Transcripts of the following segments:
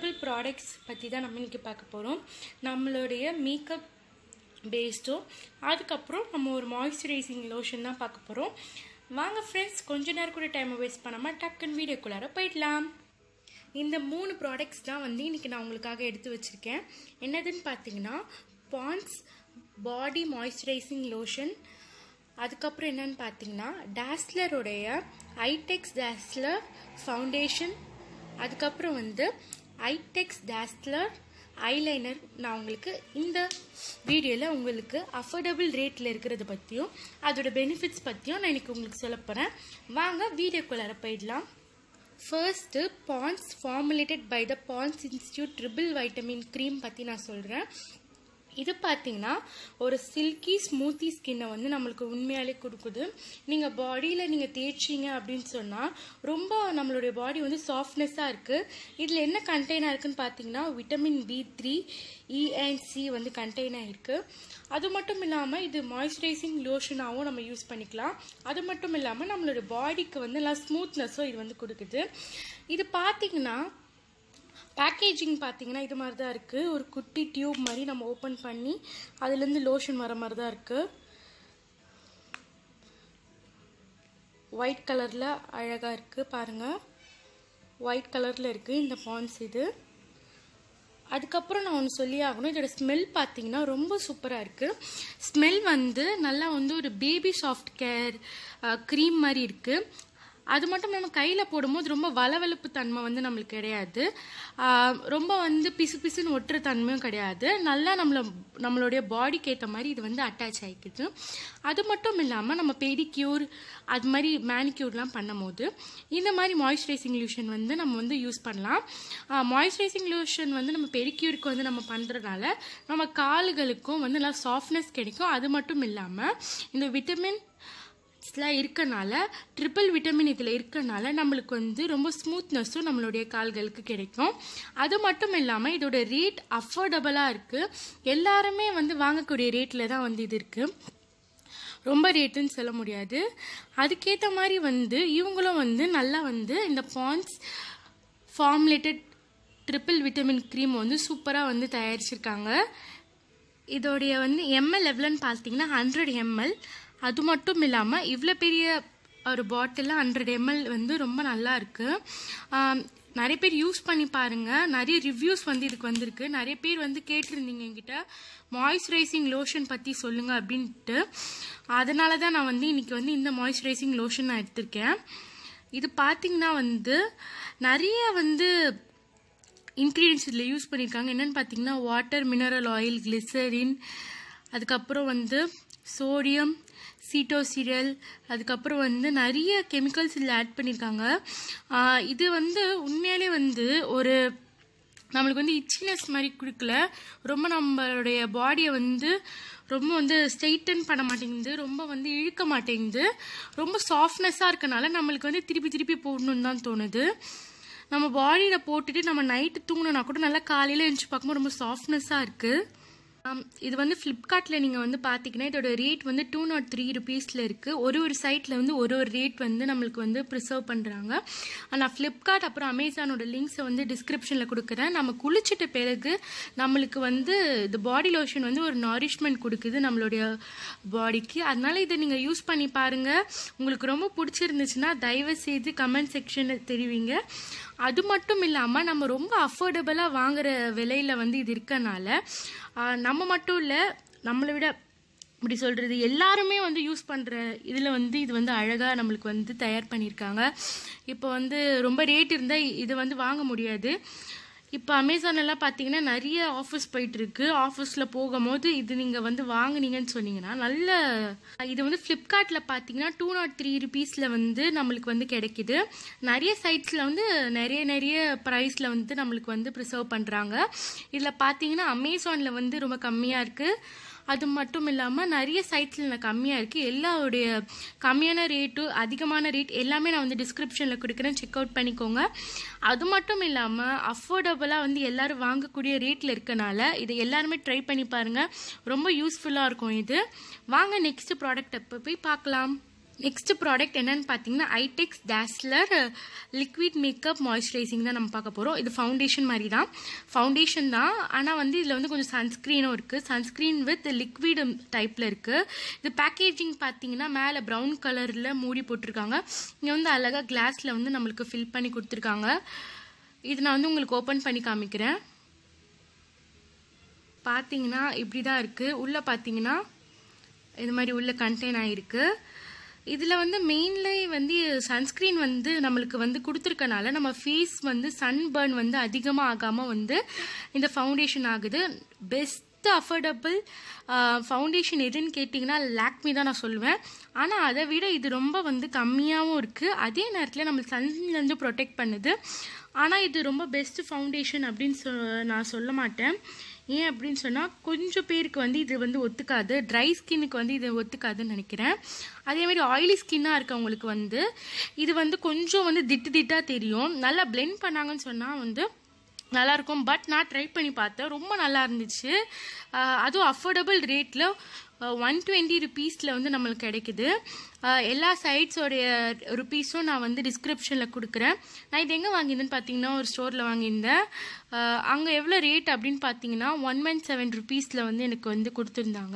affordable products பற்றி தான் நம்ம இன்றைக்கி பார்க்க போகிறோம் நம்மளுடைய மேக்கப் பேஸ்டும் அதுக்கப்புறம் நம்ம ஒரு மாய்ஸ்சரைசிங் லோஷன் தான் பார்க்க போகிறோம் வாங்க ஃப்ரெண்ட்ஸ் கொஞ்ச நேரம் கூட டைமை வேஸ்ட் பண்ணாமல் டக்குன்னு வீடியோக்குள்ளார போயிடலாம் இந்த மூணு ப்ராடக்ட்ஸ் தான் வந்து இன்றைக்கி நான் உங்களுக்காக எடுத்து வச்சுருக்கேன் என்னதுன்னு பார்த்தீங்கன்னா பான்ஸ் பாடி மாய்ஸ்சரைசிங் லோஷன் அதுக்கப்புறம் என்னன்னு பார்த்தீங்கன்னா டேஸ்லருடைய ஐடெக்ஸ் டேஸ்லர் ஃபவுண்டேஷன் அதுக்கப்புறம் வந்து ஐடெக்ஸ் டேஸ்லர் ஐலைனர் நான் உங்களுக்கு இந்த வீடியோவில் உங்களுக்கு அஃபோர்டபுள் ரேட்டில் இருக்கிறத பற்றியும் அதோட பெனிஃபிட்ஸ் பற்றியும் நான் இன்னைக்கு உங்களுக்கு சொல்ல போகிறேன் வாங்க வீடியோக்குள்ளார போயிடலாம் first Pond's formulated by the Pond's institute triple vitamin cream பற்றி நான் சொல்கிறேன் இது பார்த்தீங்கன்னா ஒரு சில்கி ஸ்மூத்தி ஸ்கின்னை வந்து நம்மளுக்கு உண்மையாலே கொடுக்குது நீங்கள் பாடியில் நீங்கள் தேய்ச்சிங்க அப்படின்னு சொன்னால் ரொம்ப நம்மளுடைய பாடி வந்து சாஃப்ட்னஸாக இருக்குது இதில் என்ன கண்டெய்னாக இருக்குன்னு பார்த்தீங்கன்னா vitamin B three E and C வந்து கண்டெய்னாக இருக்குது அது மட்டும் இல்லாமல் இது மாய்ஸ்சரைசிங் லோஷனாகவும் நம்ம யூஸ் பண்ணிக்கலாம் அது மட்டும் இல்லாமல் நம்மளோட பாடிக்கு வந்து நல்லா ஸ்மூத்னஸும் இது வந்து கொடுக்குது இது பார்த்தீங்கன்னா பேக்கேஜிங் பார்த்தீங்கன்னா இது மாதிரி தான் இருக்குது ஒரு குட்டி டியூப் மாதிரி நம்ம ஓப்பன் பண்ணி அதுலேருந்து லோஷன் வர மாதிரி தான் இருக்குது ஒயிட் கலரில் அழகாக இருக்குது பாருங்கள் ஒயிட் கலரில் இருக்குது இந்த பான்ஸ் இது அதுக்கப்புறம் நான் ஒன்று சொல்லி ஆகணும் இதோட ஸ்மெல் பார்த்தீங்கன்னா ரொம்ப சூப்பராக இருக்குது ஸ்மெல் வந்து நல்லா வந்து ஒரு பேபி சாஃப்ட் கேர் க்ரீம் மாதிரி இருக்குது அது மட்டும் நம்ம கையில் போடும்போது ரொம்ப வளவளப்பு தன்மை வந்து நம்மளுக்கு கிடையாது ரொம்ப வந்து பிசு பிசுன்னு ஒட்டுற தன்மையும் கிடையாது நல்லா நம்மளை நம்மளுடைய பாடிக்கு ஏற்ற மாதிரி இது வந்து அட்டாச் ஆகிக்குது அது மட்டும் இல்லாமல் நம்ம பெடிக்யூர் அது மாதிரி மேனிக்யூர்லாம் பண்ணும்போது இந்த மாதிரி மாய்ஸ்சரைசிங் லூஷன் வந்து நம்ம வந்து யூஸ் பண்ணலாம் மாய்ஸ்சரைசிங் லூஷன் வந்து நம்ம பெடிக்யூருக்கு வந்து நம்ம பண்ணுறதுனால நம்ம கால்களுக்கும் வந்து நல்லா சாஃப்ட்னஸ் கிடைக்கும் அது மட்டும் இல்லாமல் இந்த விட்டமின் ஸ்லாம் இருக்கனால ட்ரிபிள் விட்டமின் இதில் இருக்கனால நம்மளுக்கு வந்து ரொம்ப ஸ்மூத்னஸும் நம்மளுடைய கால்களுக்கு கிடைக்கும் அது மட்டும் இல்லாமல் இதோட ரேட் அஃபோர்டபுளாக இருக்குது எல்லாருமே வந்து வாங்கக்கூடிய ரேட்டில் தான் வந்து இது இருக்குது ரொம்ப ரேட்டுன்னு சொல்ல முடியாது அதுக்கேற்ற மாதிரி வந்து இவங்களும் வந்து நல்லா வந்து இந்த Pond's formulated triple vitamin cream வந்து சூப்பராக வந்து தயாரிச்சிருக்காங்க இதோடைய வந்து எம்எல் எவ்வளோன்னு பார்த்தீங்கன்னா ஹண்ட்ரட் எம்எல் அது மட்டும் இல்லாமல் இவ்வளோ பெரிய ஒரு பாட்டிலில் ஹண்ட்ரட் எம்எல் வந்து ரொம்ப நல்லா இருக்குது நிறைய பேர் யூஸ் பண்ணி பாருங்கள் நிறைய ரிவ்யூஸ் வந்து இதுக்கு வந்திருக்கு நிறைய பேர் வந்து கேட்டிருந்தீங்க என்கிட்ட மாய்ஸ்சரைசிங் லோஷன் பற்றி சொல்லுங்கள் அப்படின்ட்டு அதனால தான் நான் வந்து இன்றைக்கி வந்து இந்த மாய்ஸ்சரைசிங் லோஷன் நான் எடுத்திருக்கேன் இது பார்த்திங்கன்னா வந்து நிறைய வந்து இன்க்ரீடியன்ஸ் இதில் யூஸ் பண்ணியிருக்காங்க என்னென்னு பார்த்தீங்கன்னா வாட்டர் மினரல் ஆயில் கிளிசரின் அதுக்கப்புறம் வந்து சோடியம் சீட்டோசிரியல் அதுக்கப்புறம் வந்து நிறைய கெமிக்கல்ஸ் இதில் ஆட் பண்ணியிருக்காங்க இது வந்து உண்மையாலே வந்து ஒரு நம்மளுக்கு வந்து இச்சினஸ் மாதிரி கொடுக்கல ரொம்ப நம்மளுடைய பாடியை வந்து ரொம்ப வந்து ஸ்ட்ரெயிட்டன் பண்ண மாட்டேங்குது ரொம்ப வந்து இழுக்க மாட்டேங்குது ரொம்ப சாஃப்ட்னஸாக இருக்கனால நம்மளுக்கு வந்து திருப்பி திருப்பி போடணுன்னு தான் தோணுது நம்ம பாடியில் போட்டுட்டு நம்ம நைட்டு தூங்கணுன்னா கூட நல்லா காலையில் எழுந்துச்சு பார்க்கும்போது ரொம்ப சாஃப்ட்னஸாக இருக்குது இது வந்து ஃப்ளிப்கார்ட்டில் நீங்கள் வந்து பார்த்தீங்கன்னா இதோட ரேட் வந்து டூ நாட் த்ரீ ருபீஸில் இருக்குது ஒரு ஒரு சைட்டில் வந்து ஒரு ஒரு ரேட் வந்து நம்மளுக்கு வந்து ப்ரிசர்வ் பண்ணுறாங்க நான் ஃப்ளிப்கார்ட் அப்புறம் அமேசானோட லிங்க்ஸை வந்து டிஸ்கிரிப்ஷனில் கொடுக்குறேன் நம்ம குளிச்சிட்ட பிறகு நம்மளுக்கு வந்து இந்த பாடி லோஷன் வந்து ஒரு நாரிஷ்மெண்ட் கொடுக்குது நம்மளுடைய பாடிக்கு அதனால இதை நீங்கள் யூஸ் பண்ணி பாருங்கள் உங்களுக்கு ரொம்ப பிடிச்சிருந்துச்சுன்னா தயவு செய்து கமெண்ட் செக்ஷனில் தெரிவிங்க அது மட்டும் இல்லாமல் நம்ம ரொம்ப அஃபோர்டபுளாக வாங்குற விலையில் வந்து இது இருக்கனால நம்ம மட்டும் இல்லை நம்மளை விட இப்படி சொல்கிறது எல்லாருமே வந்து யூஸ் பண்ணுற இதில் வந்து இது வந்து அழகாக நம்மளுக்கு வந்து தயார் பண்ணியிருக்காங்க இப்போ வந்து ரொம்ப ரேட் இருந்தால் இது வந்து வாங்க முடியாது இப்போ அமேசானெல்லாம் பார்த்தீங்கன்னா நிறைய ஆஃபர்ஸ் போயிட்டுருக்கு ஆஃபர்ஸில் போகும்போது இது நீங்கள் வந்து வாங்குனீங்கன்னு சொன்னீங்கன்னா நல்ல இது வந்து ஃப்ளிப்கார்ட்டில் பார்த்தீங்கன்னா டூ நாட் த்ரீ ருபீஸில் வந்து நம்மளுக்கு வந்து கிடைக்கிது நிறைய சைட்ஸில் வந்து நிறைய நிறைய ப்ரைஸில் வந்து நம்மளுக்கு வந்து ப்ரிசர்வ் பண்ணுறாங்க இதில் பார்த்தீங்கன்னா அமேசானில் வந்து ரொம்ப கம்மியாக இருக்குது அது மட்டும் இல்லாமல் நிறைய சைட்ஸில் கம்மியாக இருக்குது எல்லாருடைய கம்மியான ரேட்டு அதிகமான ரேட் எல்லாமே நான் வந்து டிஸ்கிரிப்ஷனில் கொடுக்குறேன் செக் அவுட் பண்ணிக்கோங்க அது மட்டும் இல்லாமல் அஃபோர்டபுளாக வந்து எல்லோரும் வாங்கக்கூடிய ரேட்டில் இருக்கனால இதை எல்லாருமே ட்ரை பண்ணி பாருங்கள் ரொம்ப யூஸ்ஃபுல்லாக இருக்கும் இது வாங்க நெக்ஸ்ட் ப்ராடக்ட் எப்போ போய் பார்க்கலாம் நெக்ஸ்ட் ப்ராடக்ட் என்னன்னு பார்த்தீங்கன்னா Eyetex Dazzler liquid makeup moisturising தான் நம்ம பார்க்க போகிறோம் இது ஃபவுண்டேஷன் மாதிரி தான் ஃபவுண்டேஷன் தான் ஆனால் வந்து இதில் வந்து கொஞ்சம் சன்ஸ்க்ரீனும் இருக்குது சன்ஸ்க்ரீன் வித் லிக்விட் டைப்பில் இருக்குது இது பேக்கேஜிங் பார்த்தீங்கன்னா மேலே ப்ரௌன் கலரில் மூடி போட்டிருக்காங்க இங்கே வந்து அழகாக கிளாஸில் வந்து நம்மளுக்கு ஃபில் பண்ணி கொடுத்துருக்காங்க இது நான் வந்து உங்களுக்கு ஓப்பன் பண்ணி காமிக்கிறேன் பார்த்தீங்கன்னா இப்படி தான் இருக்குது உள்ளே பார்த்தீங்கன்னா இது மாதிரி உள்ள கண்டெயின் ஆகிருக்கு இதில் வந்து மெயின்லே வந்து சன்ஸ்க்ரீன் வந்து நம்மளுக்கு வந்து கொடுத்துருக்கனால நம்ம ஃபேஸ் வந்து சன்பர்ன் வந்து அதிகமாக ஆகாமல் வந்து இந்த ஃபவுண்டேஷன் ஆகுது பெஸ்ட் அஃபோர்டபுள் ஃபவுண்டேஷன் எதுன்னு கேட்டிங்கன்னா லாக்மி தான் நான் சொல்லுவேன் ஆனால் அதை விட இது ரொம்ப வந்து கம்மியாகவும் இருக்குது அதே நேரத்தில் நம்ம சன்லேருந்து ப்ரொடெக்ட் பண்ணுது ஆனால் இது ரொம்ப பெஸ்ட் ஃபவுண்டேஷன் அப்படின்னு சொ நான் சொல்ல மாட்டேன் ஏன் அப்படின்னு சொன்னால் கொஞ்சம் பேருக்கு வந்து இது வந்து ஒத்துக்காது ட்ரை ஸ்கின்னுக்கு வந்து இது ஒத்துக்காதுன்னு நினைக்கிறேன் அதே மாதிரி ஆயிலி ஸ்கின்னாக இருக்கவங்களுக்கு வந்து இது வந்து கொஞ்சம் வந்து திட்டு திட்டாக தெரியும் நல்லா பிளெண்ட் பண்ணாங்கன்னு சொன்னால் வந்து நல்லாயிருக்கும் பட் நான் ட்ரை பண்ணி பார்த்தேன் ரொம்ப நல்லா இருந்துச்சு அதுவும் அஃபோர்டபுள் ரேட்டில் ஒன் டுவெண்ட்டி ருபீஸில் வந்து நம்மளுக்கு கிடைக்குது எல்லா சைட்ஸோடைய ருபீஸும் நான் வந்து டிஸ்கிரிப்ஷனில் கொடுக்குறேன் நான் இது எங்கே வாங்கியிருந்தேன்னு பார்த்தீங்கன்னா ஒரு ஸ்டோரில் வாங்கியிருந்தேன் அங்கே எவ்வளோ ரேட் அப்படின்னு பார்த்தீங்கன்னா ஒன் ஒன் செவன் ருபீஸில் வந்து எனக்கு வந்து கொடுத்துருந்தாங்க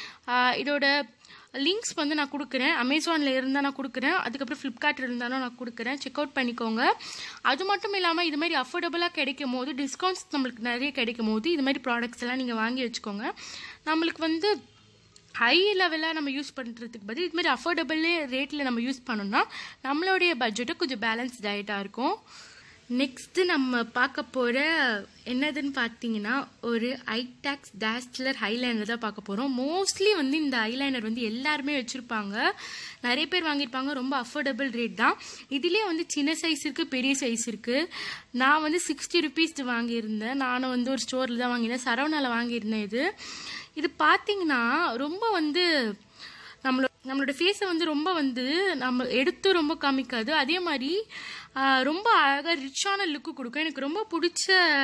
இதோட லிங்க்ஸ் வந்து நான் கொடுக்குறேன் அமேசானில் இருந்தால் நான் கொடுக்குறேன் அதுக்கப்புறம் ஃப்ளிப்கார்ட்டில் இருந்தாலும் நான் கொடுக்குறேன் செக் அவுட் பண்ணிக்கோங்க அது மட்டும் இல்லாமல் இது மாதிரி அஃபோர்டபுளாக கிடைக்கும் போது டிஸ்கவுண்ட்ஸ் நம்மளுக்கு நிறைய கிடைக்கும் போது இது மாதிரி ப்ராடக்ட்ஸ் எல்லாம் நீங்கள் வாங்கி வச்சுக்கோங்க நம்மளுக்கு வந்து ஹை லெவலாக நம்ம யூஸ் பண்ணுறதுக்கு பதில் இது மாதிரி அஃபோர்டபுள் ரேட்டில் நம்ம யூஸ் பண்ணோம்னா நம்மளுடைய பட்ஜெட்டும் கொஞ்சம் பேலன்ஸ் டயட்டாக இருக்கும் நெக்ஸ்ட்டு நம்ம பார்க்க போகிற என்னதுன்னு பார்த்தீங்கன்னா ஒரு ஐடாக்ஸ் டேஸ்லர் ஹைலைனர் தான் பார்க்க போகிறோம் மோஸ்ட்லி வந்து இந்த ஐலைனர் வந்து எல்லாருமே வச்சுருப்பாங்க நிறைய பேர் வாங்கியிருப்பாங்க ரொம்ப அஃபோர்டபுள் ரேட் தான் இதுலேயே வந்து சின்ன சைஸ் இருக்குது பெரிய சைஸ் இருக்குது நான் வந்து சிக்ஸ்டி ருபீஸ் வாங்கியிருந்தேன் நானும் வந்து ஒரு ஸ்டோரில் தான் வாங்கியிருந்தேன் சரவணாவில் வாங்கியிருந்தேன் இது இது பார்த்தீங்கன்னா ரொம்ப வந்து நம்மளோட நம்மளோட ஃபேஸை வந்து ரொம்ப வந்து நம்ம எடுத்து ரொம்ப காமிக்காது அதே மாதிரி ரொம்ப அழகாக ரிச்சான லுக்கு கொடுக்கும் எனக்கு ரொம்ப பிடிச்ச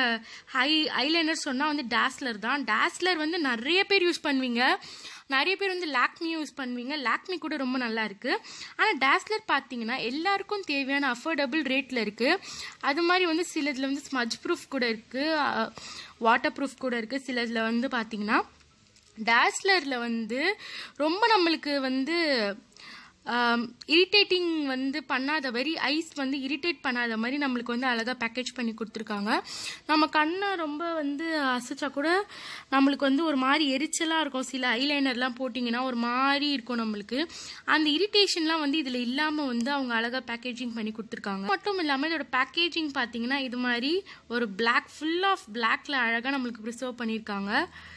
ஹை ஐலைனர் சொன்னால் வந்து டேஸ்லர் தான் டேஸ்லர் வந்து நிறைய பேர் யூஸ் பண்ணுவீங்க நிறைய பேர் வந்து லாக்மி யூஸ் பண்ணுவீங்க லாக்மி கூட ரொம்ப நல்லா இருக்கு ஆனால் டேஸ்லர் பார்த்தீங்கன்னா எல்லாருக்கும் தேவையான அஃபோர்டபுள் ரேட்டில் இருக்கு அது மாதிரி வந்து சிலதில் வந்து ஸ்மஜ் ப்ரூஃப் கூட இருக்கு வாட்டர் ப்ரூஃப் கூட இருக்கு சிலதில் வந்து பார்த்தீங்கன்னா டேஸ்லரில் வந்து ரொம்ப நம்மளுக்கு வந்து இரிட்டேட்டிங் வந்து பண்ணாத மாதிரி ஐஸ் வந்து இரிட்டேட் பண்ணாத மாதிரி நம்மளுக்கு வந்து அழகாக பேக்கேஜ் பண்ணி கொடுத்துருக்காங்க நம்ம கண்ணை ரொம்ப வந்து அசைச்சா கூட நம்மளுக்கு வந்து ஒரு மாதிரி எரிச்சலாக இருக்கும் சில ஐலைனர்லாம் போட்டிங்கன்னா ஒரு மாதிரி இருக்கும் நம்மளுக்கு அந்த இரிட்டேஷன்லாம் வந்து இதில் இல்லாமல் வந்து அவங்க அழகாக பேக்கேஜிங் பண்ணி கொடுத்துருக்காங்க மட்டும் இல்லாமல் இதோட பேக்கேஜிங் பார்த்தீங்கன்னா இது மாதிரி ஒரு பிளாக் ஃபுல் ஆஃப் பிளாக்ல அழகாக நம்மளுக்கு ப்ரிசர்வ் பண்ணியிருக்காங்க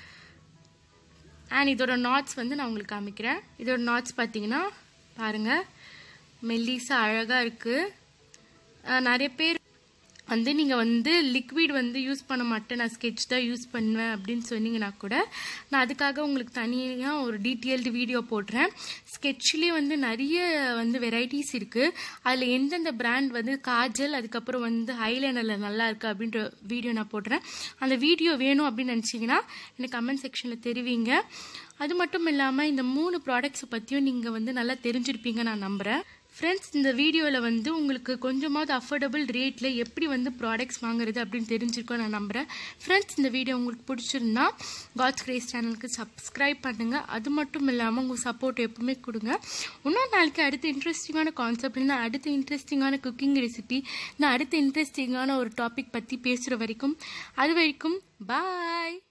அண்ட் இதோட நாட்ஸ் வந்து நான் உங்களுக்கு காமிக்கிறேன் இதோட நாட்ஸ் பார்த்தீங்கன்னா பாருங்கள் மெல்லிசா அழகாக இருக்குது நிறைய பேர் வந்து நீங்கள் வந்து லிக்விட் வந்து யூஸ் பண்ண மாட்டேன் நான் ஸ்கெட்ச் தான் யூஸ் பண்ணுவேன் அப்படின்னு சொன்னீங்கன்னா கூட நான் அதுக்காக உங்களுக்கு தனியாக ஒரு டீட்டெயில்டு வீடியோ போடுறேன் ஸ்கெட்ச்லேயே வந்து நிறைய வந்து வெரைட்டிஸ் இருக்குது அதில் எந்தெந்த பிராண்ட் வந்து காஜல் அதுக்கப்புறம் வந்து ஹைலைனரில் நல்லா இருக்குது அப்படின்ற வீடியோ நான் போடுறேன் அந்த வீடியோ வேணும் அப்படின்னு நினச்சிங்கன்னா எனக்கு கமெண்ட் செக்ஷனில் தெரிவிங்க அது மட்டும் இல்லாமல் இந்த மூணு ப்ராடக்ட்ஸை பற்றியும் நீங்கள் வந்து நல்லா தெரிஞ்சிருப்பீங்க நான் நம்புகிறேன் ஃப்ரெண்ட்ஸ் இந்த வீடியோவில் வந்து உங்களுக்கு கொஞ்சமாவது அஃபோர்டபுள் ரேட்டில் எப்படி வந்து ப்ராடக்ட்ஸ் வாங்குறது அப்படின்னு தெரிஞ்சிருக்கோம் நான் நம்புகிறேன் ஃப்ரெண்ட்ஸ் இந்த வீடியோ உங்களுக்கு பிடிச்சிருந்தா காட்ஸ் கிரேஸ் சேனலுக்கு சப்ஸ்கிரைப் பண்ணுங்கள் அது மட்டும் இல்லாமல் உங்கள் சப்போர்ட் எப்பவுமே கொடுங்க இன்னொரு நாளைக்கு அடுத்த இன்ட்ரெஸ்டிங்கான கான்செப்ட் இல்லை அடுத்த இன்ட்ரெஸ்டிங்கான குக்கிங் ரெசிபி நான் அடுத்த இன்ட்ரெஸ்டிங்கான ஒரு டாபிக் பற்றி பேசுகிற வரைக்கும் அது வரைக்கும் பாய்